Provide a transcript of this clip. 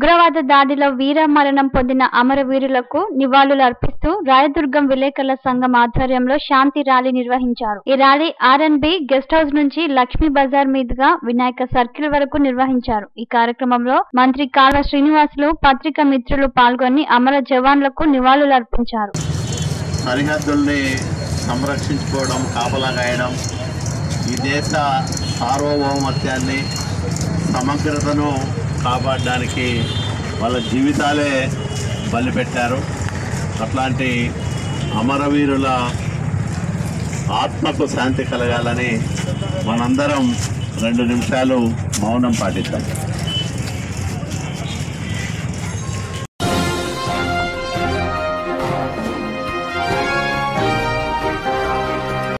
ఉగ్రవాద దాడిలో వీర మరణం పొందిన అమరవీరులకు నివాళులు అర్పిస్తూ రాయదుర్గం విలేకరుల సంఘం ఆధ్వర్యంలో శాంతి ర్యాలీ నిర్వహించారు ఈ ర్యాలీ ఆర్ఎన్బి గెస్ట్ హౌస్ నుంచి లక్ష్మీ బజార్ మీదుగా వినాయక సర్కిల్ వరకు నిర్వహించారు ఈ కార్యక్రమంలో మంత్రి కాల్వ శ్రీనివాసులు పత్రికా మిత్రులు పాల్గొని అమర జవాన్లకు నివాళులు అర్పించారు సరిహద్దుల్ని సంరక్షించుకోవడం కాపలా కాయడం ఈ దేశ సార్వభౌమత్యాన్ని సమగ్రతను కాపాడడానికి వాళ్ళ జీవితాలే బలిపెట్టారు అట్లాంటి అమరవీరుల ఆత్మకు శాంతి కలగాలని మనందరం రెండు నిమిషాలు మౌనం పాటిద్దాం